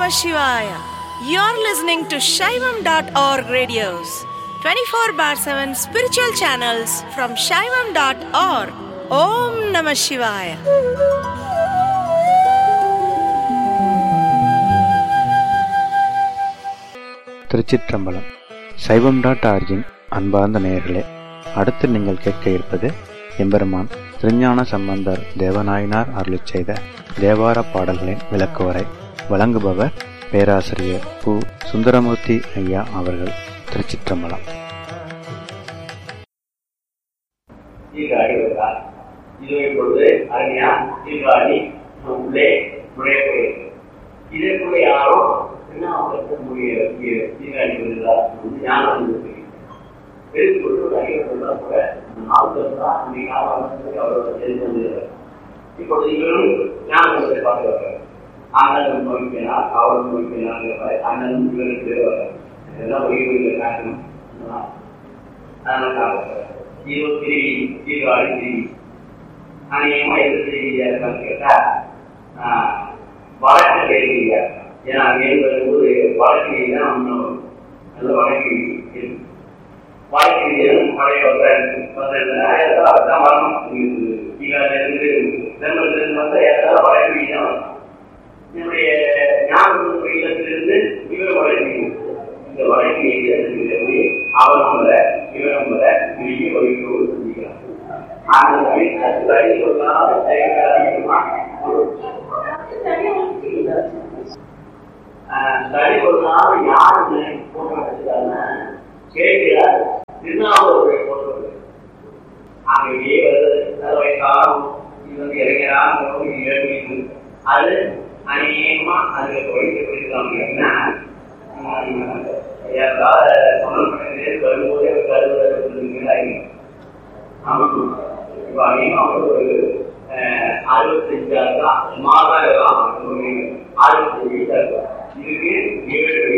Namah Shivaya. You're listening to Shaivam.org radios, 24 bar 7 spiritual channels from Shaivam.org. Om Namah Shivaya. திருச்சிற்றம்பலம் சைவம் dot origin அன்பார்ந்த நேயர்களே அடுத்து நீங்கள் கேட்க இருப்பது எம்பெருமான் திருஞான சம்பந்தர் தேவநாயனார் அருளிச் செய்த தேவார பாடல்களின் விளக்குவரை வழங்குபவர் பேராசிரியர் பு சுந்தரமூர்த்தி ஐயா அவர்கள் திருச்சிற்றம்பலம் சீர்காழி வருகிறார் இது இப்பொழுது அருமையா சீர்காழி உள்ளே நுழையப்படுகிறது இதற்குள்ள யாரோ என்ன அவர்களுடைய சீர்காழி வருகிறார் வந்து ஞானம் வந்து பெருசு கொண்டு ஒரு அறிவு சொன்னால் கூட நாற்பது தான் அன்றைக்கு ஆவாரத்துக்கு அவரோட தெரிந்து வந்திருக்கிறார் இப்பொழுது இவரும் ஞானத்தை பார்த்து வர்றார் அண்ணன் நோய்ப்பினார் அவரும் நோய்ப்பினார் அண்ணனும் இவருக்கு வர்றார் இதெல்லாம் உயிர் காட்டணும் அதனால ஜீரோ த்ரீ ஜீரோ ஆறு த்ரீ அநேகமாக எது செய்தியாக இருக்கான்னு கேட்டால் வழக்கு கேள்வியா ஏன்னா அங்கே வரும்போது வழக்கு தான் இன்னும் நல்ல வழக்கு இருக்கு வழக்கு பழைய வந்தா அதுதான் வரணும் இருந்து ஜென்மத்திலிருந்து வந்த ஏதாவது வழக்கு தான் வரணும் என்னுடைய ஞாபகம் இல்லத்திலிருந்து இவர் வழக்கு இந்த வழக்கு எழுதி அவரும் வர இவரும் வர பெரிய வழிகளோடு சந்திக்கிறார் அந்த வழி சொல்லாத சரி சொல்லாம யாரு போட்டோ எடுத்துட்டாங்க கேட்கிறார் திருநாவூருடைய போட்டோ அங்கேயே வருது நல்ல காலம் இது வந்து இறங்கிறாங்க ஏழு அது அநேகமா அதுக்கு வழிக்கு பிடிக்கலாம் அப்படின்னா ஏதாவது சமன் பண்ணி வரும்போதே கருவறை இப்போ அதிகமாக ஒரு அறுபத்தஞ்சாயிரம் தான் மாதாயிரம் அறுபத்தஞ்சு இதுக்கு ஏழு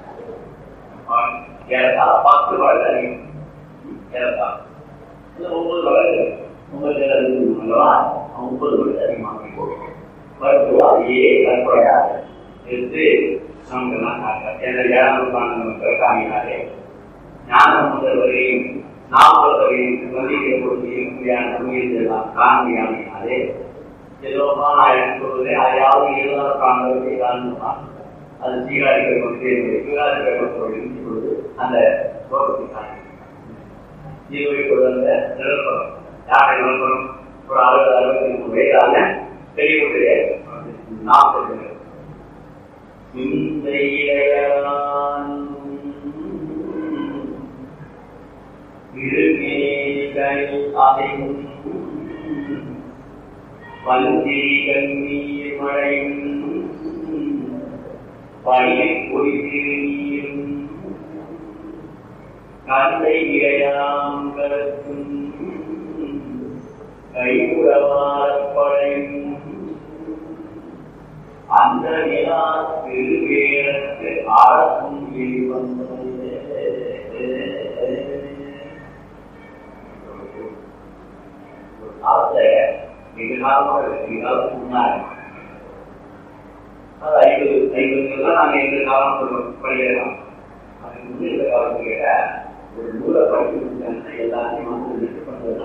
ஏறத்தா பத்து வளர்ந்து அதிகம் ஏறத்தா ஒன்பது வளர்ந்து ஒன்பது அல்லவா முப்பது வளர்ந்து அதிகமாக போகும் வரும்போது அதையே கற்பனையாக எடுத்து நமக்கெல்லாம் காட்டார் காமினாரே ஞானம் முதல்வரையும் நாற்பதையும் மதிக்க கொடுத்தியும் உயிரெல்லாம் காண்பியாமினாரே ஏதோ நான் எனக்கு சொல்வதே அதையாவது ஏதாவது காண்பது செய்தான்னு அது சீராடிகள் கொண்டு சீராடிகள் கொண்டு பொழுது அந்த லோகத்தை காண்பிக்கிறார் ஜீவை கொடுத்த நிலப்பரம் யாரை நிலப்பரம் ஒரு அறுபது அறுபத்தி மூணு வயதான பெரியவருடைய நாற்பது இந்த இளையான் பந்திரி கண்ணீர் மழையும் பழைய பொய்திரும் கந்தை இளையாம் கருத்தும் கைகுடவாரப்படையும் அந்த நிலா திருவேரத்து ஆரத்தும் வெளிவந்தது காலத்துல மிக காலமாக மிக காலத்துக்கு முன்னாடி அது ஐம்பது ஐம்பது தான் நாங்கள் எந்த காலம் படிக்கலாம் அதுக்கு முன்னே இந்த காலத்து கேட்ட ஒரு நூலை படிச்சு முடிச்சாங்கன்னா எல்லாத்தையும் வந்து லிஸ்ட் பண்ணுறது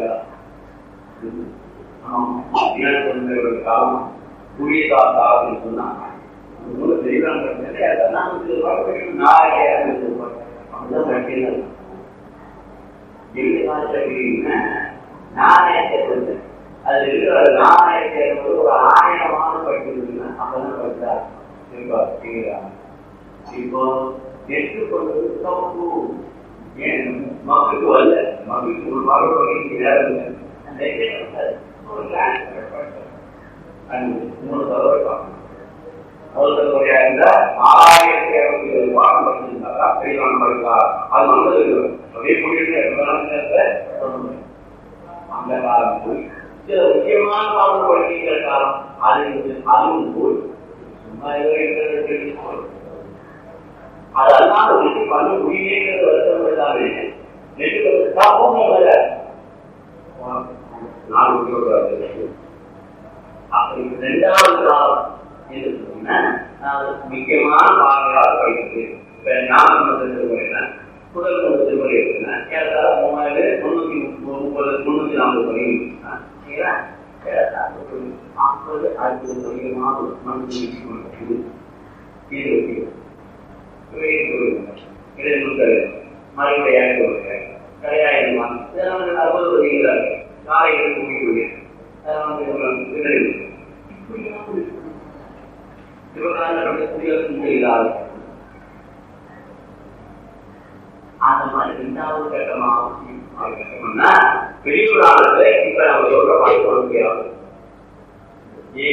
தான் ஒரு காலம் புதிய காலத்தில் சொன்னா அந்த நூலை தெரியலான்னு அதெல்லாம் வந்து நாளைக்கே அப்படிதான் படிக்கிறது எங்க காலத்துல நாணயத்தை கொண்டு அது இருக்கிற நாணயத்தை என்பது ஒரு ஆணையமான படிக்கிறதுன்னா அப்பதான் படித்தார் இப்போ ஏற்றுக்கொள்வது தப்பு ஏன் மக்களுக்கு வரல மக்களுக்கு ஒரு மகள் வகை மூணு தடவை பார்க்கணும் முதல் தடவையா இருந்தா ஆயிரத்தி இருநூத்தி ஏழு பாடம் படிச்சிருந்தாரா பெரியவான் படிக்கா அது வந்தது அப்படியே போயிட்டு அந்த காலம் போய் சில முக்கியமான பாடம் படிக்கிற காலம் அது அதுவும் போய் சும்மா ஏதோ அது அல்லாத ஒன்று பண்ண முடியலைங்கிறது வருத்தம் இல்லாம நெட்டு தப்பும் வர நாலு உத்தியோகம் அப்படி ரெண்டாவது காலம் என்று சொன்ன நான் முக்கியமான பாடங்களாக படிக்கிறது இப்ப ஞாபகம் திருமுறைனா முதல் மூணு திருமுறை இருக்குன்னா ஏறத்தாழ மூவாயிரம் முன்னூத்தி முப்பது முன்னூத்தி நாற்பது வரை இருக்குன்னா சரிங்களா ஏறத்தாழ ஒரு ஐம்பது அறுபது வரைக்குமான மனசு இது இது இருக்கு மறுபடியும் கரையாயிரம் இதெல்லாம் அறுபது வரைக்கும் காலையில் முடிவு அந்த மாதிரி ரெண்டாவது கட்டமா வெளியூராளர்களை இப்ப நம்ம சொல்ற மாதிரி சொல்ல முடியாது ஏ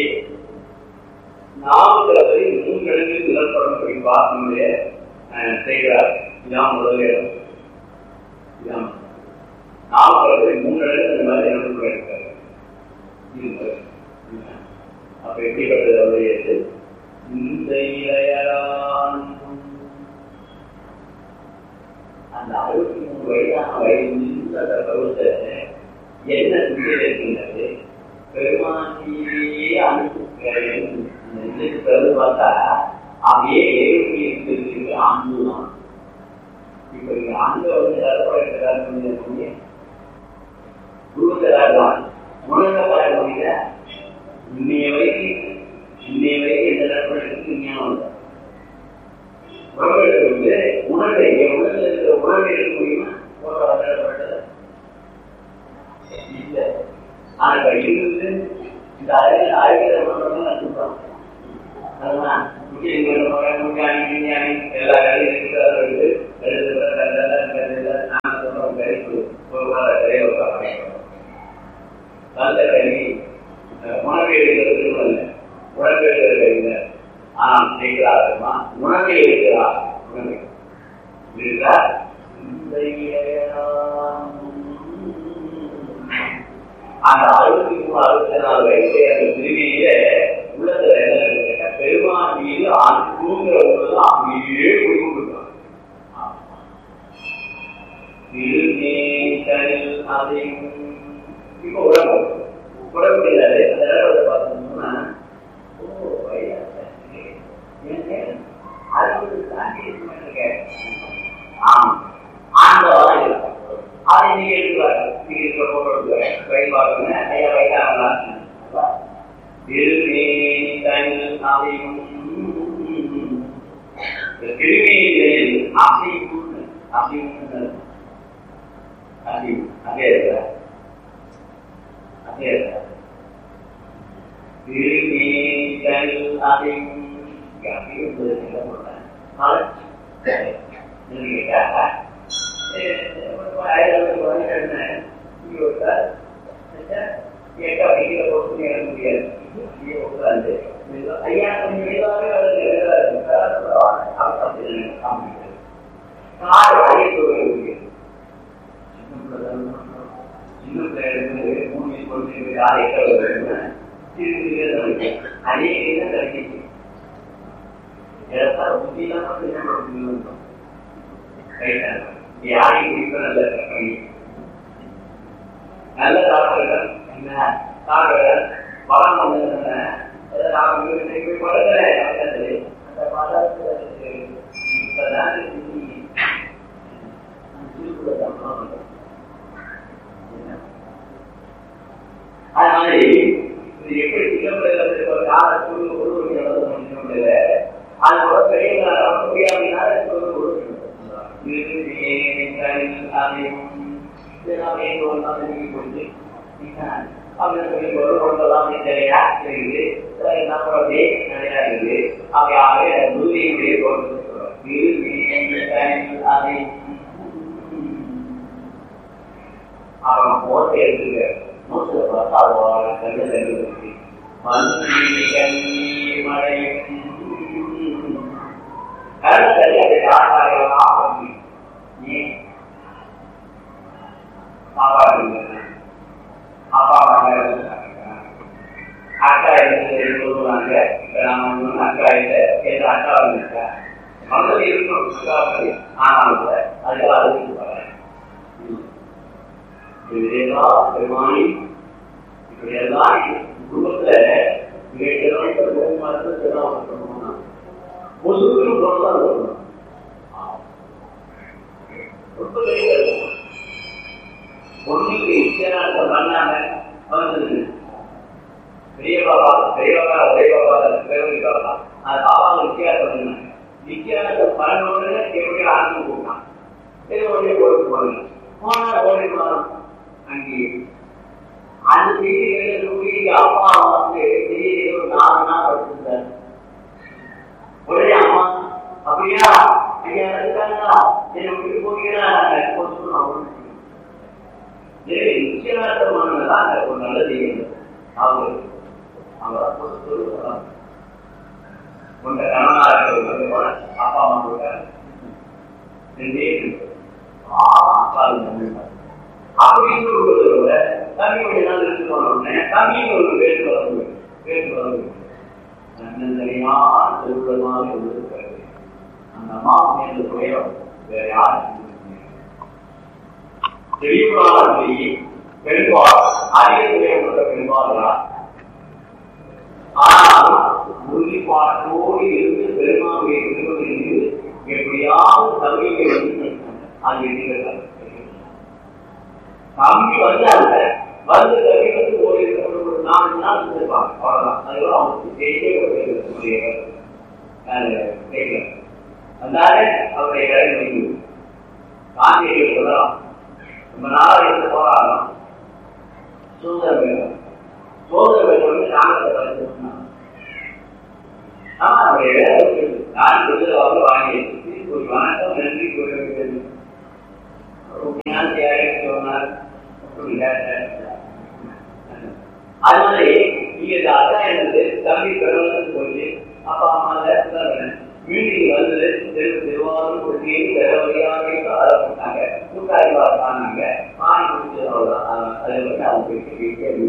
நாமக்கலை மூன்று இடங்களில் நிலப்படம் படி பார்த்தனுடைய செய்கிறார் இதான் முதல் இடம் இதான் நாமக்கலை மூன்று இடங்கள் இந்த மாதிரி நிலப்படம் எடுக்காரு அப்ப எப்படிப்பட்டது அவருடைய இந்த இளையரான் அந்த அறுபத்தி மூணு வயதான வயது அந்த பருவத்தை என்ன சிந்தை இருக்கின்றது பெருமானியே அனுப்பி பார்த்தா அப்படியே எழுப்பி இருக்கிறது அன்பு தான் இப்ப நீங்க அன்பை வந்து தரப்பட குருத்தரார் தான் உணர்ந்தப்பாட முடியல இன்னைய வரைக்கும் இன்னைய வரைக்கும் எந்த நண்பர்களுக்கு ஞாபகம் இல்லை உறவுகளுக்கு வந்து உணர்வை என் உணர்வில் இருக்கிற உணர்வை எடுக்க முடியுமா போராட்டப்பட்டது இல்லை ஆனா இருந்து இந்த அறிவியல் அறிவியல் உணர்வு நான் சொல்றேன் அதுதான் எல்லா வேலையும் இருக்கிறது நான் சொல்றோம் கருத்து நல்ல கல்வி உணவு எடுக்கிறது இல்லை உணவு எடுக்கிறது இல்லை ஆனால் செய்கிறார்கள்மா உணவை எடுக்கிறார் உணவை இருக்கிறார் அந்த அறுபத்தி மூணு அறுபத்தி நாலு வயசு அந்த திருவியில உள்ளத்துல என்ன கேட்டா பெருமான் மீது அன்புங்கிற ஒன்று அப்படியே குடிக்கொண்டிருக்கான் திருநேசனில் அதையும் இப்போ உடம்பு உடம்பு இல்லாது அந்த இடத்துல பார்த்தோம்னா ஓ வயதாச்சு அறுபது தாண்டி ஆமா அந்த அதை நீங்க எடுத்துவாங்க நீங்க இருக்கிற போட்டோ எடுத்துவாங்க கை பார்க்கணும் ஐயா வயதாங்களா திருமையில் அசைவு அசைவு அசைவு அதே இருக்கிற அதே இருக்கிற திருமேல் அதையும் அதே கிடைச்சிச்சு யாரையும் குடிக்க நல்ல நல்ல டாக்டர்கள் என்ன டாக்டர்கள் பலம் வந்து அந்த பலத்துக்கு இப்பதான் அது மாதிரி இது எப்படி சிங்கப்பூர்ல கால குழு குழு அது கூட பெரிய முடியாமல் அப்புறம் போட்டை எடுத்துக்க மூச்சுல பார்த்தா அதோட கண்ணு தண்ணி மண்ணி கண்ணி மழையும் கருணை சரி அதை யாராக பண்ணி ஏன் சாப்பாடு அப்பா அம்மா அக்கா இருந்து சொல்லுவாங்க நாம ஒண்ணு அக்கா இல்லை எந்த அக்கா இருக்கா மனதில் இருக்கணும் அக்கா மாதிரி ஆனால் கூட அதுக்காக அதுக்கு வரேன் இதெல்லாம் பெருமானி இப்படியெல்லாம் குடும்பத்துல மிக சிறந்த பெருமானத்தை முசுக்கு போனதான் சொல்லணும் ரொம்ப பெரிய ஒண்ணுக்கு நிச்சயநாட்டம் பண்ணாம வந்து பெரிய பாபா பெரிய பாபா பெரிய பாபா பெரிய பாபா அந்த பாபாவுக்கு வித்தியாசம் பண்ணாங்க வித்தியாசம் பண்ண உடனே எப்படி ஆரம்பி போட்டான் சரி உடனே ஓடி போனாங்க போனா ஓடி போனோம் அங்கே அந்த செய்தி எழுதக்கூடிய அப்பா வந்து செய்தி ஒரு நாலு நாள் படிச்சிருந்தாரு உடனே அம்மா அப்படியா ஐயா இருக்காங்களா என்னை விட்டு போகிறா சொல்லணும் எனவே நிச்சயதார்த்தமானதான் ஒரு நல்லது அவங்க அவங்க சொல்லுவாங்க உங்க கணவனாக அப்பா அம்மா கொடுத்தாரு ரெண்டே அப்பா அப்படின்னு சொல்றதை விட தம்பி கொஞ்ச நாள் இருந்து போனோடனே தம்பின்னு ஒரு பேச்சு வளர்ந்து பேச்சு வளர்ந்து தன்னந்தனியான திருவிழமாக இருந்திருக்கிறது அந்த அம்மா மேல துறையம் வேற யாரும் தெளிவானி பெண்பால் அதிக துறையம் கொண்ட பெண்பாளா ஆனால் உறுதிப்பாட்டோடு இருந்து பெருமாவுடைய திருவதில் எப்படியாவது தம்பியை வந்து அது எண்ணுகிறார் தம்பி வந்தாங்க வந்து தம்பி வந்து ஒரு ஒரு நாலு நாள் இருந்திருப்பாங்க அவ்வளவுதான் அதுக்கப்புறம் அவங்களுக்கு செய்ய வந்தாலே அவருடைய வேலை முடிவு காந்தியடிகள் சொல்லலாம் ரொம்ப நாளா இருந்து போராடலாம் சுதந்திரம் வேணும் சுதந்திரம் வேணும் காங்கிரஸ் படிச்சிருக்கோம் ஆமா அவருடைய வேலை இருக்குது நான் விருது வந்து வாங்கி ஒரு வணக்கம் நன்றி கூற வேண்டியது சொன்னார் அது மாதிரி நீங்க இந்த அக்கா என்னது தம்பி பிறகு போச்சு அப்பா அம்மா மீட்டிங் வந்தது தெரு திருவாரூர் கொட்டி தலைவலியாக ஆரம்பித்தாங்க கூட்டாளி பார்த்தாங்க பாணி முடிச்சது அவ்வளவுதான் அதை வந்து அவங்க பேசி பேசி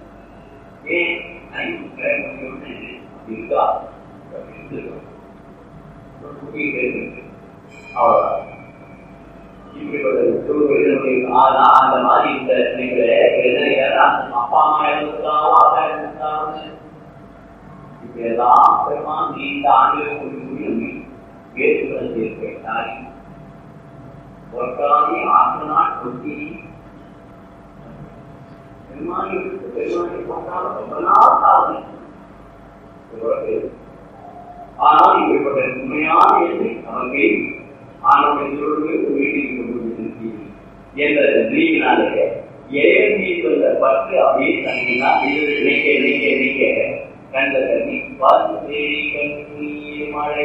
ஏன் இருக்கா அவ்வளவுதான் அந்த மாதிரி இந்த அப்பா அம்மா இருந்திருக்காலும் அப்பா இருந்திருக்காலும் இப்பெல்லாம் பெருமான் நீண்ட ஆண்டுகள் கூடி கூடி வேற்றுகளை சேர்க்கிறாய் ஒற்றாமி ஆற்று நாள் கொட்டி பெருமானி பெருமானி கொண்டாலும் ரொம்ப நாள் சாதனை ஆனால் இப்படிப்பட்ட உண்மையான எண்ணை நமக்கு ஆனவனை சொல்வது வீட்டில் கொண்டு என்ற நீங்கினாலே ஏன் மீது வந்த பற்று அப்படியே தங்கினா இது நினைக்க நினைக்க நினைக்க கண்ட தண்ணி பார்த்து கண்ணீர் மழை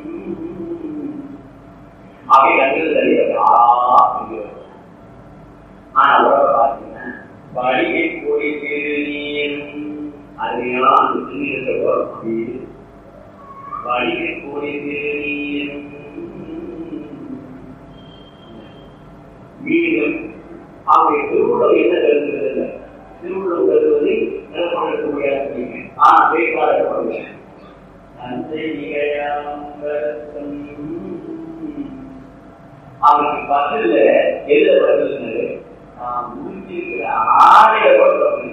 அப்படி கண்ணில் தண்ணி ஆனா உடம்ப பார்த்தீங்கன்னா வழியை போய் நீர் அருமையான அந்த துணியத்தை வரும் அப்படியே வழியை போய் நீர் மீண்டும் அவருடைய திருவுள்ளம் என்ன கருதுகிறது திருவுள்ளம் கருதுவதை நிலப்படக்க முடியாது ஆனா பேக்காரப்படுங்க அவனுக்கு பதில எதுல பதில் முடிச்சிருக்கிற ஆடைய பதில்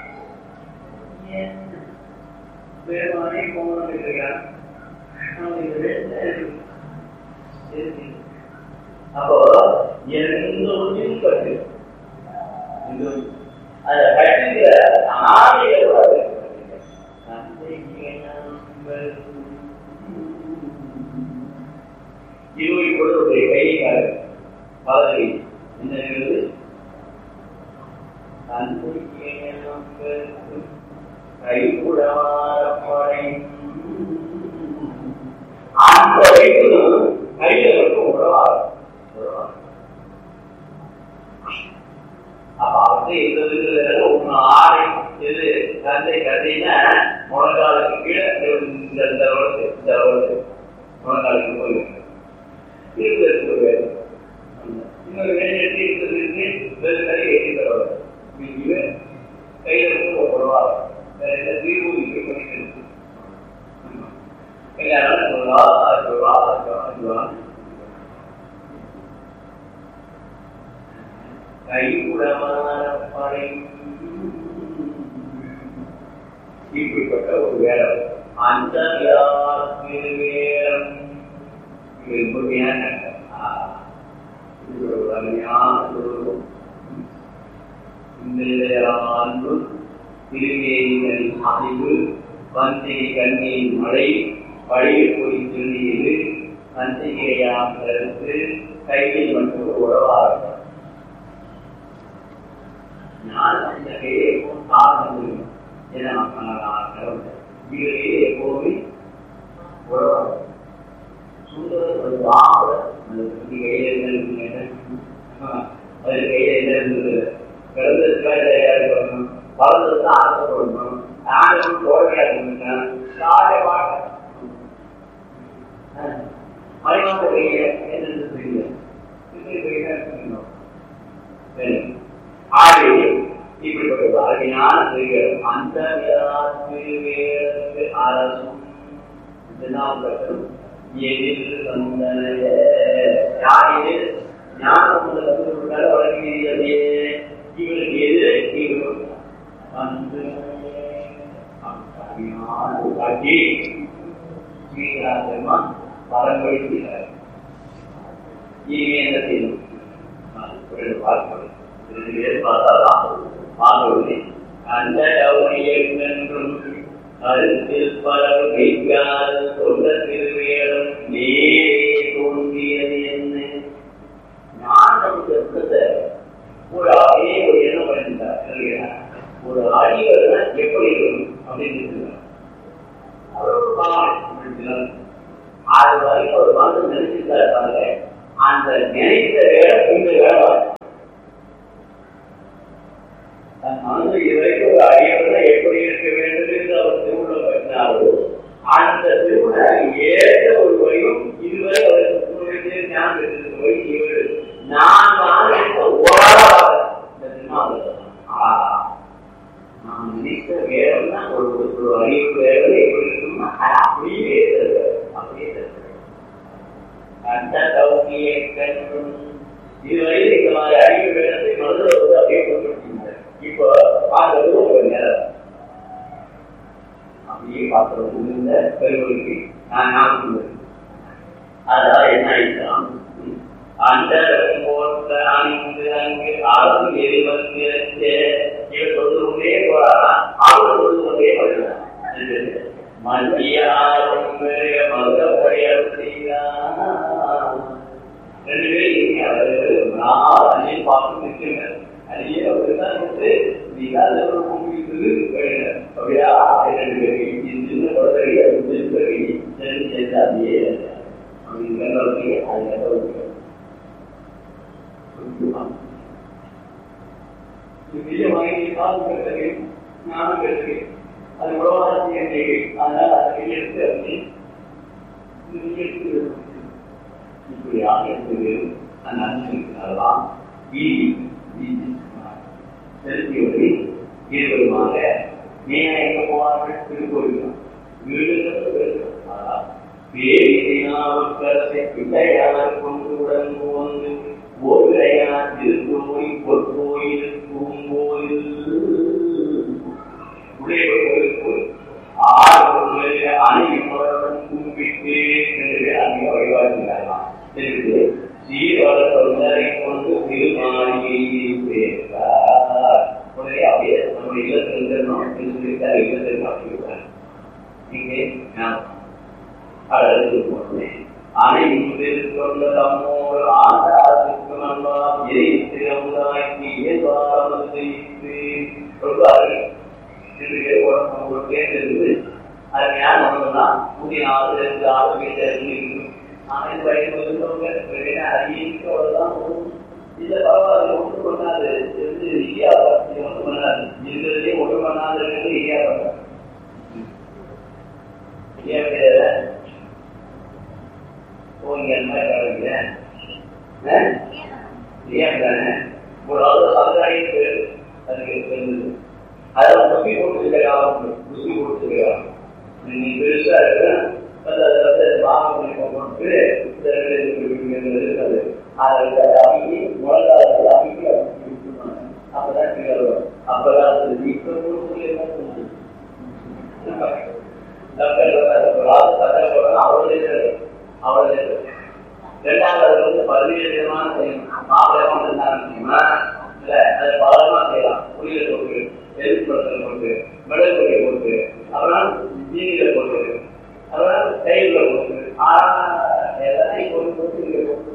பெருமானே போன இருக்கிறான் அப்போ எந்த ஒன்றையும் கட்டு அந்த கட்டுகிற ஆணைய இவங்க இப்பொழுது கைக்காரர் பதவி என்ன நிகழ்வு கைகுடமாறப்படை அந்த வைப்பும் கைகளுக்கும் உறவாகும் அப்ப அவர்கிட்ட இருந்தது ஒண்ணு ஆடை எது தந்தை கதைன்னா முழங்காலுக்கு கீழே இந்த இந்த வருது இந்த வருது முழங்காலுக்கு போயிருக்கு இருக்கிறதுக்கு ஒரு வேலை இன்னொரு வேலை எடுத்து இருக்கிறதுக்கு வேறு கை எட்டி தரவர் இது கையில இருந்து ஒரு உறவாக வேற எந்த தீர்வு இருக்கு பண்ணிக்கிறது கல்யாணம் சொல்லுவா அது சொல்லுவா அது சொல்லுவா கைகுடமானப்படை இப்படிப்பட்ட ஒரு வேலை அந்த வேற இது முழுமையான ஆஹ், இது ஒரு அருமையான ஒரு இந்த அன்பு திருவேணிகள் அறிவு வந்திகை கண்ணீர் மழை வழியில் போய் திருநீரு வந்திகையாம் கருத்து கையில் மட்டும் உறவாக நான் அந்த கையை எப்பவும் காரணம் ஏன்னா நான் கடவுள் வீரே எப்போதுமே உறவாக சுந்தரம் ஒரு வாழ அந்த கையில் என்ன இருக்குங்க அது கையில் என்ன இருந்தது பிறந்ததுக்காக தயாரி பண்ணணும் வளர்ந்ததுக்கு ஆசைப்படணும் ஆண்டவன் தோல்வியா இருந்துச்சுன்னா சாலை வாழ மறைவாக கையில என்னன்னு தெரியல இது கையில இருக்கணும் சரி. ஆகவே இப்படிப்பட்ட ஒரு அருமையான திருவிழம் அந்த திருவேற்கு அரசும் தினாம்பட்டும் எதிர் வந்தனைய யாரில் ஞானம் உள்ள தத்துவத்தால் வழங்கியதே இவருக்கு எதிரே இவர் வந்து அருமையான ஒரு காட்சி ஸ்ரீராஜமா வரங்கள் செய்கிறார் இனி என்ன செய்யணும் பார்க்கணும் ரெண்டு பேர் பார்த்தாதான் பார்க்கவில்லை அந்த கௌரியென்றும் அருத்தில் பலர் வைக்காத சொல்ல திருவேடம் நேரே தோன்றியது என்ன ஞானம் செப்பத்தை ஒரு அதே ஒரு எண்ணம் பண்ணிட்டார் இல்லையா? ஒரு அறிவர்னா எப்படி இருக்கணும் அப்படின்னு சொல்லுவார். அவர் ஒரு பாவனை அப்படின்றார். அது வரைக்கும் ஒரு மனசு நினைச்சிருந்தா இருப்பாங்க அந்த நினைத்த வேலை இந்த வேலை தன் மனசு இதுவரைக்கும் ஒரு அறிவர்னா எப்படி இருக்க வேண்டும் என்று அவர் திருமணம் பண்ணினாரோ அந்த திருமணம் ஏற்ற ஒரு வரையும் இதுவரை அவருக்கு ஞானம் பெற்றிருக்க வரை இவர் நான் தான் ஓராக இந்த திருமாவளவன் நாம் நினைத்த வேலைன்னா ஒரு ஒரு அறிவு வேலை எப்படி இருக்கும்னா அது அப்படியே தருவார். அப்படியே தருவார். அந்த கௌமியை கண்டும் இதுவரையில் இந்த மாதிரி அறிவு வேலை மனதில் வந்து அப்படியே கொண்டு இப்போ பார்க்கறது ஒரு நேரம் அப்படியே பார்க்கறது இந்த பெருமொழிக்கு நான் ஞாபகம் அதனால என்ன ஆயிடுச்சாம் அந்த போன்ற அங்கு அங்கு அரசு எரி வந்து இவர் சொல்லிக் கொண்டே போறாரா அவர் சொல்லிக் கொண்டே வருகிறார் மத்தியாரும் மதுரப்படையார் செய்தார் ரெண்டு பேரும் அவர் நான் அணியை பார்த்து நிற்கிறேன் அணியை அவர் தான் வந்து நீதான் ஒரு கூப்பிட்டு அப்படியா ரெண்டு பேரும் சின்ன குழந்தை சேர்ந்து சேர்ந்து அப்படியே அப்படிங்கிற அது பெரிய வாங்கி காசு கட்டுறேன் நானும் கட்டுறேன் அது உழவாத செய்ய அதனால அதை கையெழுத்து அப்படி இப்படியாக இருந்தது அந்த அனுசரிக்கிறதெல்லாம் வீதி செலுத்தியவரை இருவருமாக நேர எங்க போவார்கள் திருக்கோயில் வீடுகள் வேதினாவுக்கரசை பிள்ளையார் கொண்டு உடன் வந்து ஓவிரையார் திருக்கோயில் பொற்கோயில் பூங்கோயில் உள்ளே கோயில் ஆறு அனைவரும் கும்பிட்டு என்று அங்கே வழிபாடுகிறார்களாம் தெரிந்து சீர்வர தொண்டரை கொண்டு திருமாளிகையை சேர்த்தார் உடனே அப்படியே நம்முடைய இல்லத்தில் என்று சொல்லிட்டார் இல்லத்தில் மாற்றிவிட்டார் இங்கே நான் அழகு போனேன் அனைவரில் கொண்ட தம்மோடு ஆண்டாருக்கு நண்பா எரித்திரமுதாக்கி இயல்பாமல் செய்து சொல்வார்கள் ரெண்டு பேர் உடம்பு ஒரு பேர் இருந்து அது ஞானம் ஒண்ணுன்னா புதிய நாலு ரெண்டு ஆறு பேர் இருக்கு ஆனா இந்த வயது இருந்தவங்க அறிவிக்கோடதான் இல்ல பரவாயில்ல ஒன்று பண்ணாது இது இந்தியா ஒன்று பண்ணாது இருக்கிறதே ஒன்று பண்ணாது இருக்கிறது இந்தியா பண்ணாது ஏன் கிடையாது ஓ இங்க அந்த மாதிரி வளர்க்கிறேன் ஏன் தானே ஒரு அளவு சமுதாயம் அதுக்கு இருந்தது அதில் முஸ்லி போட்டு காலம் முஸ்லி போட்டு காலம் நீ பெருசா இருக்கு அது அதை வந்து வாங்க போட்டு இருக்காது அதை அமைக்கி முழங்காலத்தை அமைக்கி அப்பதான் கீழே வரும் அப்பதான் அது இப்ப அவருடைய அவருடைய ரெண்டாவது வந்து பல்வேறு விதமான செய்யணும் மாப்பிள்ளை இருந்தாங்கன்னா இல்ல அது பலமா செய்யலாம் புளியில போட்டு எதிர்ப்புறத்துல போட்டு மிளகு பொடியை போட்டு அப்புறம் ஜீனியில போட்டு அப்புறம் தயிர்ல போட்டு ஆஹ் எல்லாத்தையும் போட்டு போட்டு இங்க போட்டு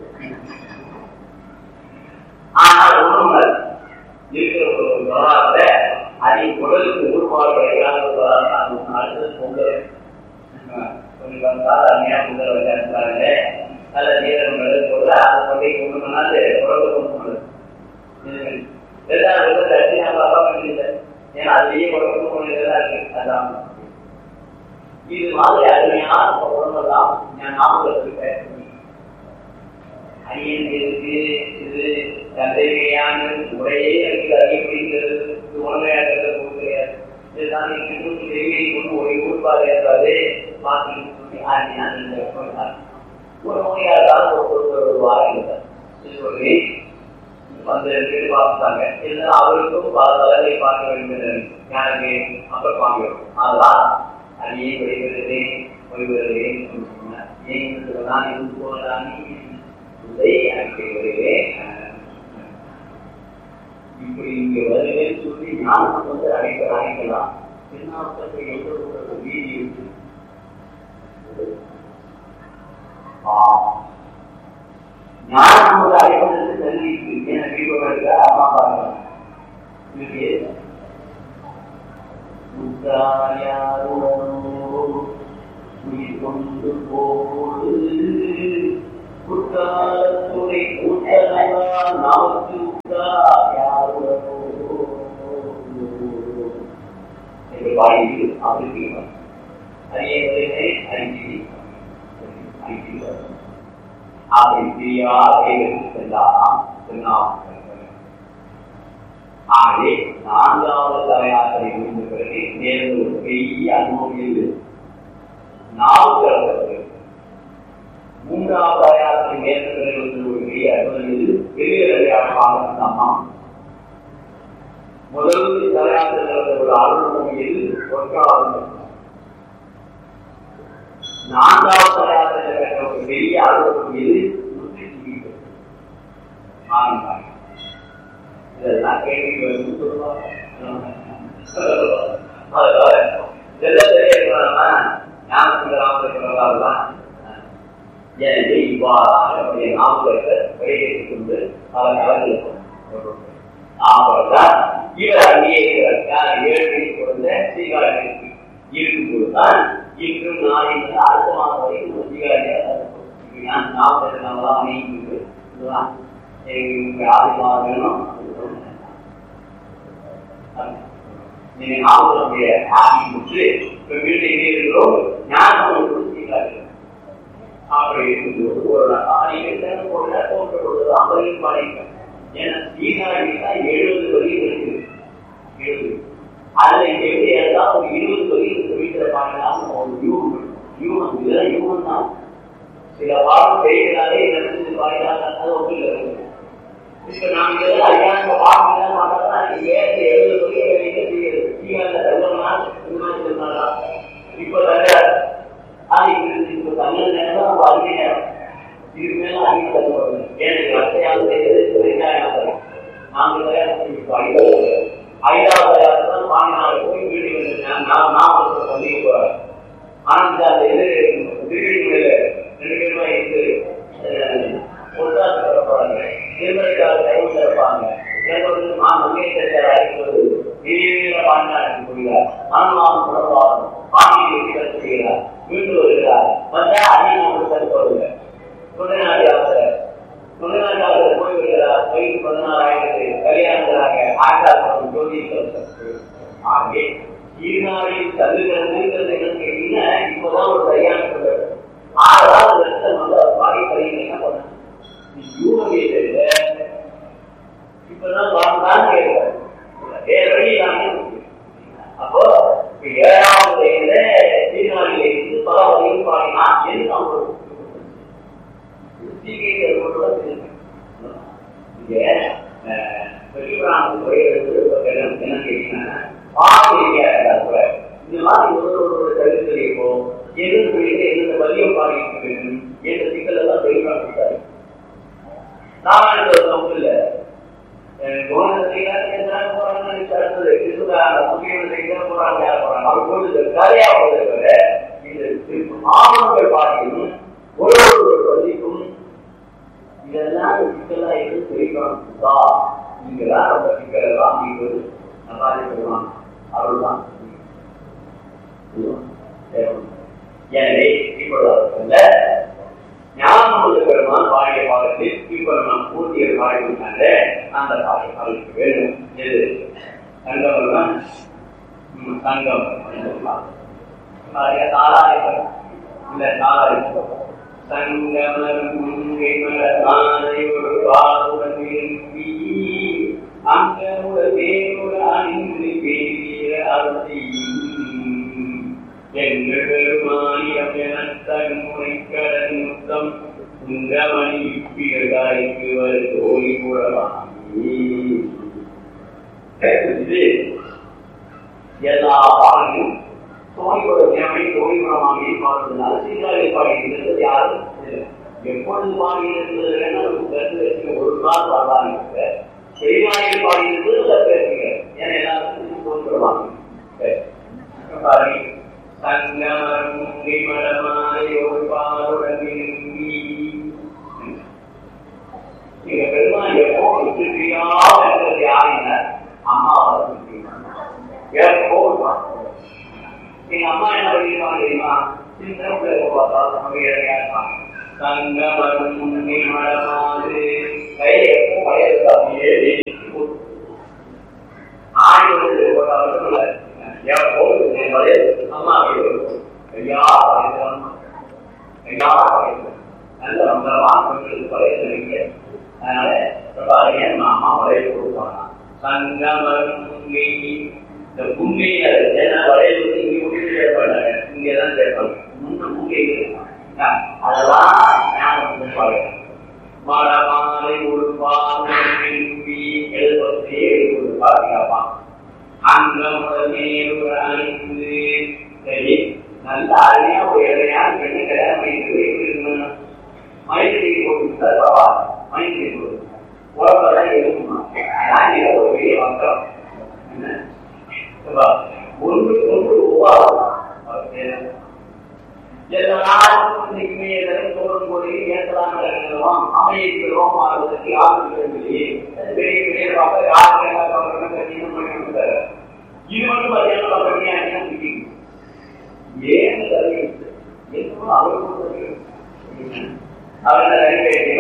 ஆனால் ஒண்ணும் இருக்கிற ஒரு வரலாறுல அதை உடலுக்கு உருவாடுற அடுத்தது பொங்கல் கொஞ்சம் வந்தா அருமையா பொங்கல் வச்சாங்க நல்ல நீரம் போது அதை கொண்டே கொண்டு பண்ணாது உடம்பு கொண்டு பண்ணது ரெண்டாவது வந்து தட்டி நம்ம அப்பா பண்ணிட்டு ஏன்னா அதுலயே உடம்பு கொண்டு இருக்கு அதான் இது மாதிரி அருமையான உடம்பெல்லாம் நான் ஞாபகத்திருக்கேன் அரியன் இருக்கு இது தந்தையான முறையே எனக்கு அறியப்படுகிறது இது உண்மையாக கொடுக்கிறார் இதுதான் இன்னும் செய்தியை கொண்டு ஒரு ஊர்பாடு என்றாலே மாற்றி சொல்லி ஆண்டினான் இந்த சொன்னார் ஒரு நோயாளர் ஒரு ஒரு வாரம் இருந்தார் இது சொல்லி வந்து ரெண்டு பார்த்தாங்க இருந்தாலும் அவருக்கும் பல தலைகளை பார்க்க வேண்டும் என்று எனக்கு அப்புறம் வாங்குகிறோம் அதுதான் அடியே விடைபெறுகிறே ஓய்வுகிறே சொன்னார் ஏன் சொன்னால் இது போனதான் இதை அழைக்கிறே இப்படி இங்க வருகிறேன்னு சொல்லி ஞானம் வந்து அழைக்க அழைக்கலாம் திருநாவுக்கத்தை எந்த ஒரு வீதி இருக்கு ஞானம் வந்து அழைப்பதற்கு தள்ளி இருக்கு ஏன்னா வீடுகளுக்கு அம்மா பாருங்க இதுக்கு உயிர் கொண்டு போடு குற்றாலத்துறை கூட்டலாம் நமக்கு என்று பாடி அவருக்கு அறியவதே அறிஞ்சி அறிஞ்சி அப்படி பிரியா வேகத்து செல்லாம் சொன்னாம் ஆகவே நான்காவது தலையாசனை முடிந்த பிறகு நேர்ந்து ஒரு பெரிய அனுமதியில் நாவுக்கு மூன்றாவது தலையாசனை நேர்ந்த பிறகு ஒரு பெரிய அனுமதியில் பெரிய தலையாசமாக அந்த அம்மா முதல் தலையாசனை ஒரு அருள்மொழியில் ஒன்றாவது நான்காவது தலையாசனை பெற்ற ஒரு பெரிய அருள்மொழியில் நூற்றி ஆரம்பித்தாங்க இதெல்லாம் கேள்வி வந்து சொல்லுவாங்க அதனால இதெல்லாம் தெரியணும்னா ஞானத்தில் ராமதான் எனவே இவ்வாறாக நம்முடைய நாமத்தை வெளியேற்றிக் கொண்டு பல கலங்களுக்கும் அப்பதான் இவர் அங்கேயே இருக்கிறார் ஏழு கொடுத்த ஸ்ரீகாரத்திற்கு இருக்கும்போதுதான் இன்றும் நாளை வந்து அடுத்த மாதம் வரைக்கும் ஸ்ரீகாரியாக நாற்பத்தி நாலாம் அணிந்து இதுதான் எங்களுக்கு ஆதிமாக வேணும் நீங்க நாமளுடைய ஆதி முற்று இப்ப வீட்டை இருக்கிறோம் ஞானம் கொடுத்தீங்க அப்படி இருக்கும்போது ஒரு நீங்கள் ஒரு நேரம் பொழுதுதான் பதில் பாடிங்க ஏன்னா சீனாடி தான் எழுபது வரையும் இருக்குது எழுபது அதுல இங்க எப்படி ஏதாவது ஒரு இருபது வரையும் இந்த வீட்டுல பாடினாலும் ஒரு யூகம் யூகம் இதெல்லாம் யூகம் தான் சில பாடம் செய்கிறாரே நடந்து பாடினாங்க அது ஒன்றும் இல்லை இப்ப நாம இதெல்லாம் ஐயாயிரம் பாடல மாட்டா ஏன் எழுபது வரையும் வைக்க செய்யுது சீனால எவ்வளவு நாள் இந்த மாதிரி சொன்னாரா இப்ப தகராறு அது இப்ப தமிழ் நேரம் நம்ம அறிஞர் நேரம் இதுக்கு மேல அதிக தகவல் ஏழு வசையாக செய்யறது ரெண்டாயிரம் தரம் நான்கு தயாரித்து ஐந்தாவது தயாரித்து பாண்டினால போய் வீடு வந்து நான் நான் பள்ளிக்கு போறேன் ஆனா அந்த இது திருவிழிமையில ரெண்டு பேருமா இருந்து பொருளாதார திறப்பாங்க திருமலைக்காக கைவிட்டு இருப்பாங்க எனக்கு நான் மங்கேஸ்வரர் அழைப்பது நீல பாண்டினாருக்கு போகிறார் ஆன்மாவும் புறவாகும் பாண்டியை வெற்றி செய்கிறார் மீண்டு வருகிறார் வந்தா அதிகம் கருத்து வருங்க தொழில்நாடு ஆசிரியர் தொழில்நாடு ஆசிரியர் போய் வருகிறார் வயது பதினாறாயிரத்து கல்யாணத்திலாக ஆச்சாரம் ஜோதி ஆகவே ஈர்நாளில் தள்ளுகிறது என்ன இப்போதான் ஒரு சரியான சொல்றது ஆறாவது வருஷம் வந்து அவர் பாடி பதிவு என்ன பண்ண யூகவியல இப்பதான் வாழ்ந்தான் கேட்கிறார் வேற வழி இல்லாம அப்போ ஏழாவது வயதுல சீர்காழியில இருந்து பல வகையும் பாடினா என்று அவங்க இந்த மாதிரி ஒரு ஒரு கருத்து இப்போ எந்த தொழில எந்த வலியம் பாடிட்டு வேண்டும் என்ற சிக்கல் எல்லாம் தெளிவாக கொடுத்தாரு ராமாயணத்துல தப்பு இல்லை ஆவணங்கள் பாட்டியும் ஒரு ஒரு பதிக்கும் இதெல்லாம் சிக்கலா எது தெரிவிக்கணும் நீங்களாம் ரொம்ப சிக்கலாம் நீங்க நல்லா இருக்கலாம் அவர்தான் எனவே இப்பொழுது ஞானமுள்ள பெருமான் பாடிய பாடத்தில் இப்ப நம்ம பூர்த்தியர் பாடினாங்க அந்த பாடிய பாடலுக்கு வேண்டும் எது சங்கம் சங்கம் தாளாரிப்பம் இந்த தாளாரிப்பம் சங்கமரும் ஒரு பாடுடன் விரும்பி அங்கமுடன் வேறொரு அணிந்து பெரிய அருளையும் எங்கள் பெருமானியம் எனத்தன்முறை கடன் முத்தம் உங்கமணி இப்பியதாய்க்கு வரு தோழி கூடவாங்கி இது எல்லா பாடலும் தோழியோட தேவை தோழி குணமாகி பாடுறதுனால சீதாவை பாடியிருந்தது யாரும் எப்பொழுது பாடியிருந்தது நமக்கு கருத்து வச்சு ஒரு நாள் பாடாங்க பெரியவாயில் பாடியிருந்தது பேசுங்க ஏன்னா எல்லாருக்கும் தோழி குணமாகி பாருங்க சங்கமருங்கி மடமாய் ஒரு பாலுடன் விரும்பி நீங்க பெருமாள் எப்போ விட்டுட்டியாக இருக்கிறது யாருங்க அம்மாவை எப்போ எங்க அம்மா என்ன பண்ணிருப்பாங்க தெரியுமா சின்ன பிள்ளை பார்த்தாலும் நம்ம இடையா இருப்பாங்க சங்கமரும் முன்னி மடமாது கை எப்போ வயது அப்படியே ஆடி வந்து போட்டாலும் எப்போது என்பது அம்மா ஐயா ஐயா நல்ல மங்களமான பெண்களுக்கு பழைய சொல்லிங்க அதனால பிரபாரியா நம்ம அம்மா வளைய கொடுப்பாங்க சங்கமரும் இந்த கும்பிங்க ஏன்னா வளைய வந்து இங்க முடிவு சேர்ப்பாங்க இங்கே தான் சேர்ப்பாங்க முன்ன முங்கை அதெல்லாம் ஞாபகம் பாருங்க மரமாலை ஒரு பாதை விரும்பி எழுபத்தி ஒரு பாதுகாப்பான் அங்கமுடனே ஒரு அணிந்து சரி நல்ல அருமையா ஒரு இடையா பெண்ணு கல்யாணம் பண்ணிட்டு எப்படி இருக்கணும் மைத்திரி போட்டு பரவா மைத்திரி போட்டு உடம்பெல்லாம் இருக்குமா அதான் ஒரு பெரிய மக்கள் ஒன்று ஒன்று உருவாகும் எல்லாருக்குமே எதற்கு தோறும் போது ஏற்றலாம் இருக்கிறோம் அமைதிக்கிறோம் மாறுவதற்கு யாரும் விரும்பலையே பெரிய பெரிய மக்கள் யாருக்கு என்ன சொல்றேன்னு கட்சியும் பண்ணி இது மட்டும் பார்த்தீங்கன்னா கம்மியா பிடிக்கும் ஏன் தருகிறது என்னமோ அவருக்கு அவர்கள் அறிவியலை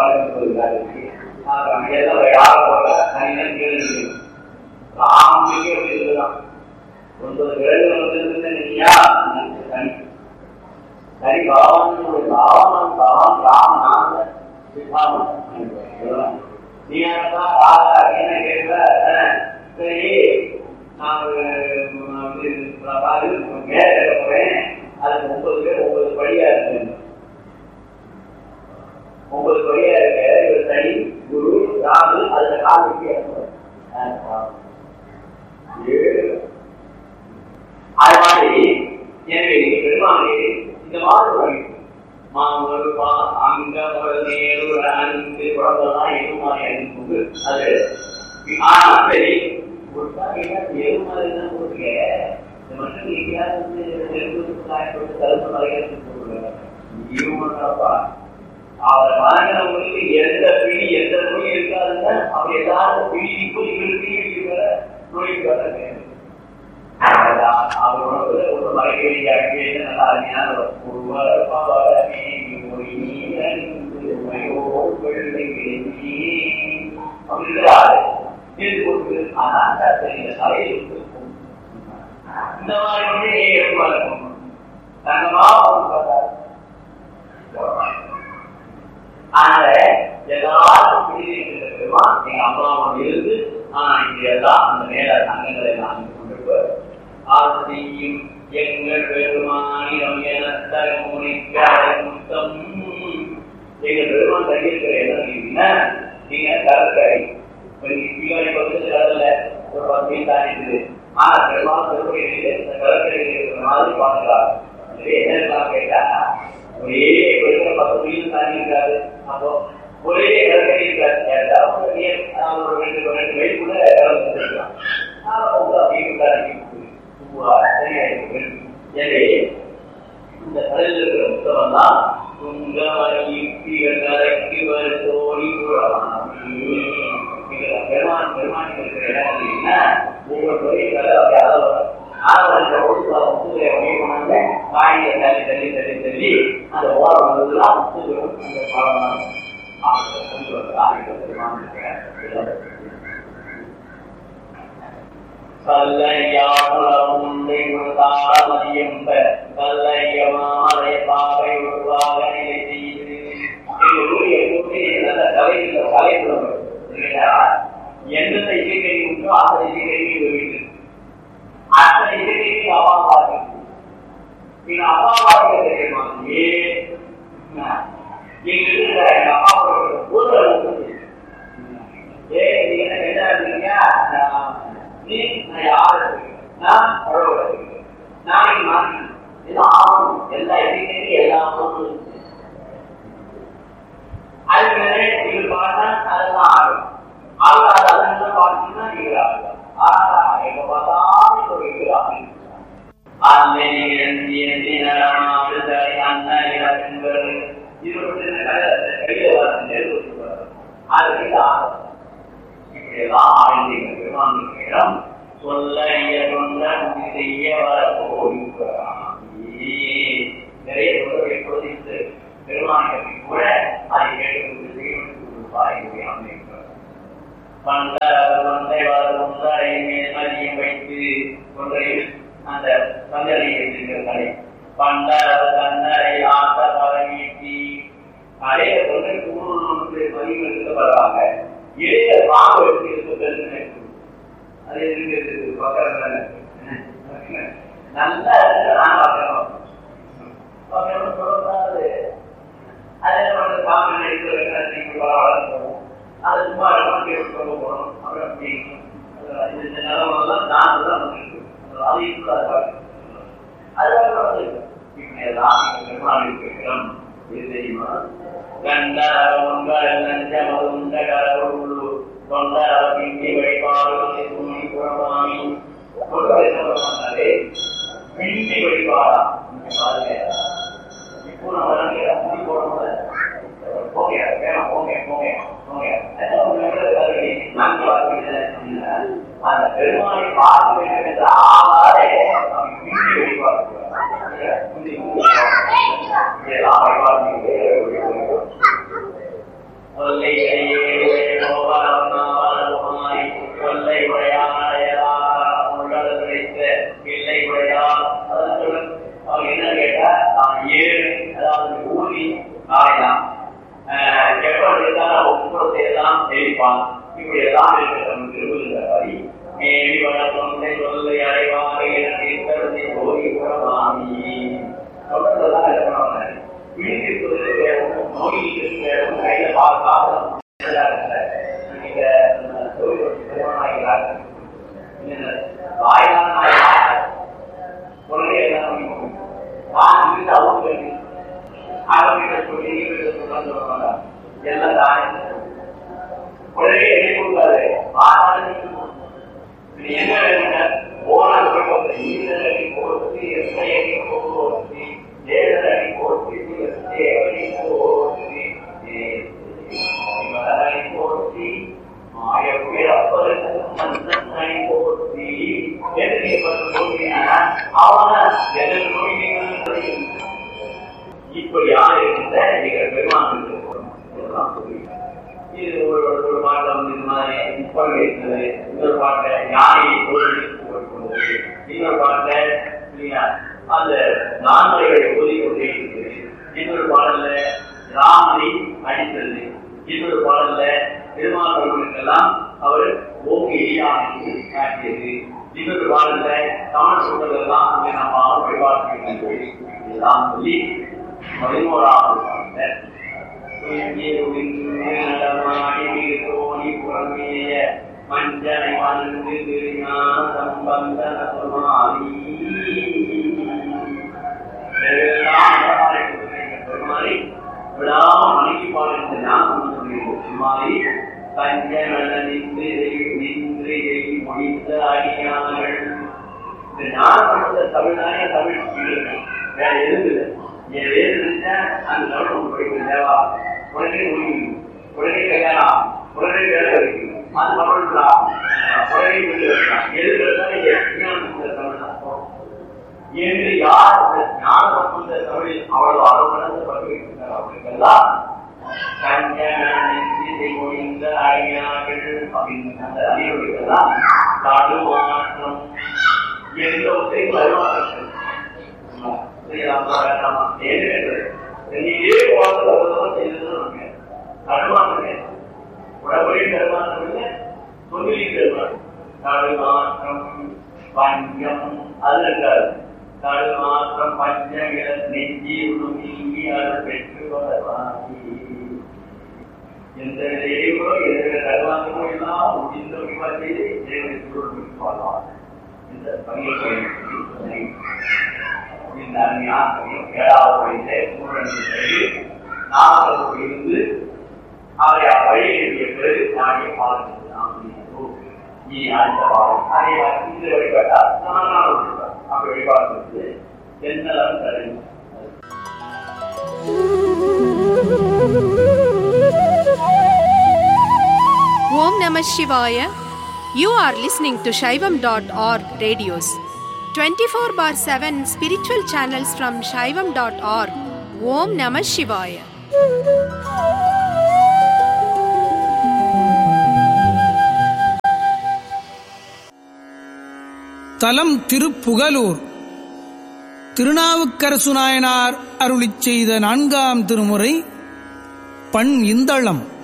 எல்லாம் யார போல தனியாக கேள்வி ஆம்பிக்கை அப்படிதான் ஒன்பது விரல்கள் வந்து இல்லையா தனி சரி பாவனுடைய பாவனம் பாவம் ராமநாத சித்தாமன் நீ என்ன கேட்க சரி நான் மேல போறேன் அது ஒன்பது பேர் ஒன்பது படியா இருக்கு ஒன்பது படியா இருக்க இவர் சனி குரு ராகு அதுல கால் அது மாதிரி எனவே பெருமானே இந்த மாதிரி மாமூல் அங்க நேரு அன்பு குழந்தைதான் எதுமாறி அனுப்புது அது ஆனா சரி ஒரு எது மாதிரி தான் போட்டுக்க இந்த மனுஷன் எங்கேயாவது வந்து நெருப்பு காயப்பட்டு கருப்பு மலைகளுக்கு போட்டுருக்காப்பா அவரை வணங்கினவங்களுக்கு எந்த பிடி எந்த நோய் இருக்காதுன்னா அப்படி எல்லாரும் பிடி இப்போ இவருக்கு இருக்கிற நோய்க்கு வர்றாங்க அவரோட ஒரு மலைகளை அங்கே நல்லா அருமையான இந்த மாதிரி வந்து ஏற்பாடு தங்கமா அதனால எல்லாரும் பிடிச்சிருக்கிறதுமா எங்க அம்மாவோட இருந்து ஆனா இங்க எல்லாம் அந்த மேல தங்கங்களை எல்லாம் கொண்டு ஆசையும் எங்கள் பெருமானிடம் என முத்தம் எங்க பெருமான் தங்கியிருக்கிற இடம் நீங்க நீங்க கடற்கரை தீபாவளி பக்கத்துல கடல்ல ஒரு பத்து மீன் தாண்டிட்டு ஆனா பெருமாள் பெருமையிலே இந்த கடற்கரையில் இருக்கிற மாதிரி பாதுகாப்பு என்ன கேட்டா ஒரே பெருமை பத்து மீன் தாண்டி இருக்காரு அப்போ ஒரே கடற்கரையில் கடலில் இருக்கிற புத்தகம் தான் துங்கமணி கரைக்கு தோணி பெருமான் பெருமான் இருக்கிற இடம் அப்படின்னா ஒவ்வொரு தொழில் அப்படியே அளவு ஆரம்ப முத்துகளை அப்படியே கொண்டாந்து காய்கறி தள்ளி தள்ளி தள்ளி தள்ளி அந்த ஓரம் வந்ததுலாம் முத்துகளும் அந்த பழம் கல்லையாமுலமுண்டைமுதாரமதியம்ப கல்லையமாமலை பாவை உருவாக நிலை செய்து நல்ல கலையில் கலைப்புலவர் எந்தெந்த இசைக்கருவி உண்டோ அந்த இசைக்கருவி வெளியிட்டு அத்தனை இசைக்கருவி அப்பா பார்க்க நீங்க அப்பா பார்க்க தெரியுமா ஏன் நீங்க இருக்கிற எங்க அப்பா ஊரில் ஏ நீங்க என்ன இருக்கீங்க நீ நான் யாரு நான் பழக நாளைக்கு மாறி இது ஆகும் எல்லா எண்ணிக்கையும் எல்லா பொருளும் அது மேலே நீங்க பார்த்தா அதெல்லாம் ஆகும் ஆகாத அதெல்லாம் பார்த்தீங்கன்னா நீங்க ஆகலாம் ஆனா எங்க பார்த்தாலும் ஒரு இது ஆகும் அன்னை நிகழ்ச்சி நடமாடு அண்ணா என்பது இது கையில வர அதுக்கு ஆகும் இப்படியெல்லாம் ஆழ்ந்தீங்க பெருமான் சொல்ல இயல்புள்ள செய்ய வர நிறைய சொல்ல எப்பொழுது பெருமானை கூட அதை கேட்டு செய்ய பண்டை வளர்ந்தாரை மேல் மதியம் வைத்து ஒன்றையில் அந்த சந்தனை வைத்திருக்கிறாரை பண்டர் தன்னரை ஆத்த பதவியேற்றி நிறைய தொண்டை கூறு பதிவு எடுக்கப்படுறாங்க இளைய பாம்பு எடுத்து இருக்க அது இருக்கிறது பக்கம் நல்லா இருக்கு நான் பார்க்கணும் பார்க்கணும் சொல்லக்கூடாது அது என்ன பண்ணுறது பாம்பு எடுத்து வளர்க்கணும் அது சும்மா இடமா கேட்டு சொல்ல போகணும் அப்புறம் அப்படி இந்த நிலமெல்லாம் நான் தான் வந்துருக்கு அது இப்போ அது இப்படியெல்லாம் பெருமாள் இருக்கிறோம் இது தெரியுமா கண்ட உங்கள் நஞ்சமது உண்ட கடவுள் கொண்ட பிங்கி வழிபாடு துணி புறமாமி பிங்கி வழிபாடா பாருங்க இப்போ நம்ம முடி போடும்போது போங்க வேணாம் போங்க போங்க போங்க அந்த பெருமானை பார்க்க வேண்டும் என்ற ஆவாரே பிங்கி வழிபாடு இதெல்லாம் வழிபாடு கொல்லை கொல்லை உடையாள் கிடைத்த பிள்ளை உடையாள் அவங்க என்ன கேட்டா ஏழு அதாவது ஊதி ஆயலாம் எப்படி இருந்தாலும் ஒப்புறத்தை எல்லாம் தெரிவிப்பான் இப்படி எல்லாம் இருக்கிற திருவிழா வரி மேலி வளர்ந்த சொல்லை அடைவாக எனக்கு கருதி போய் குணமாமி சொல்றதெல்லாம் இருக்கணும் விழித்திருப்பது வேறும் நோய் வேறும் கையில பார்க்காத நீங்க தொழில் திருமணம் வாயிலான உடனே எல்லாம் நான் இருந்து அவங்க அவங்க சொல்லி சொல்றாங்க எல்லாம் தானே உடனே எழுதி கொடுக்காது ஆனாலும் நீ என்ன வேணுங்க போனால் போட்டு ஈரடி போட்டு எத்தனை போட்டு ஏழரை போட்டு தேவனை போட்டு மலரை போட்டு மாயப்பே அப்பருக்கு மந்தனை போட்டு எதிரி அவன எதிர் நோய் இப்படி யார் இருந்த நீங்கள் பெருமான் இது ஒரு ஒரு பாட்டில் வந்து இந்த மாதிரி இப்படி இருக்குது இன்னொரு பாட்டை யானையை தொழில் இன்னொரு பாட்டை இல்லையா அந்த நான்மறைகளை ஒதுக்கி கொண்டே இருக்குது இன்னொரு பாடல்ல ராமனை அடித்தது இன்னொரு பாடல்ல பெருமாள் அவர் ஓங்கி எளியானை காட்டியது இன்னொரு பாடல்ல தமிழ் சொல்றதெல்லாம் அங்கே நம்ம வழிபாடு இதெல்லாம் சொல்லி பதினோராவது பாடல தோணி புறமேய மஞ்சனை வந்து திருஞான சம்பந்தன சுமாரி பெருமாறி விடாம மணிக்கு பாடுகின்ற ஞானம் சுமாரி பஞ்சநல நின்று நின்று முடிந்த அடியார்கள் இந்த ஞானம் தமிழ்தானே தமிழ் வேற எதுவும் உடனே முடிவு உடனே கல்யாணம் உடனே வேலை இருக்கு அது மறுபடியும் உடனே வீடு வைக்கலாம் எது இருந்தாலும் விஞ்ஞான தமிழ் தான் என்று யார் இந்த ஞான சம்பந்த தமிழில் அவ்வளவு ஆர்வமனது பங்கேற்கிறார் அவர்களுக்கெல்லாம் இந்த அறிஞர்கள் அப்படின்னு அந்த அறிவுகளுக்கெல்லாம் தடுமாற்றம் எந்த ஒன்றை தடுமாற்றம் நீயே வாழ்ந்து செய்தது தடுமாற்றம் உடம்புலையும் தடுமாற்றம் இல்லை தொழிலையும் தடுமாற்றம் தடுமாற்றம் பஞ்சம் அது இருக்காது தடுமாற்றம் பஞ்சம் நெஞ்சி உருமி அருள் பெற்று வரவாகி எந்த இடையூறோ எந்த தடுமாற்றமோ எல்லாம் முடிந்த விவாதியை இறைவனை சொல்லலாம் இந்த பணியை இந்த ஞாபகம் ஏழாவது வயதிலே சூழலில் நாமக்கல் இருந்து அவரை வழியிலிருக்கிய பிறகு நாடிய பாலம் நீ அடுத்த பாலம் அதே இந்த வழிபாட்டால் நான் வழிபார் அப்படி வழிபாடு என்னெல்லாம் தரும் Om Namah Shivaya. You are listening to Shaivam.org radios. 24 bar 7 spiritual channels from Shaivam.org. Om Namah Shivaya. தலம் திருப்புகலூர் திருநாவுக்கரசு நாயனார் அருளிச் செய்த நான்காம் திருமுறை பண் இந்தளம்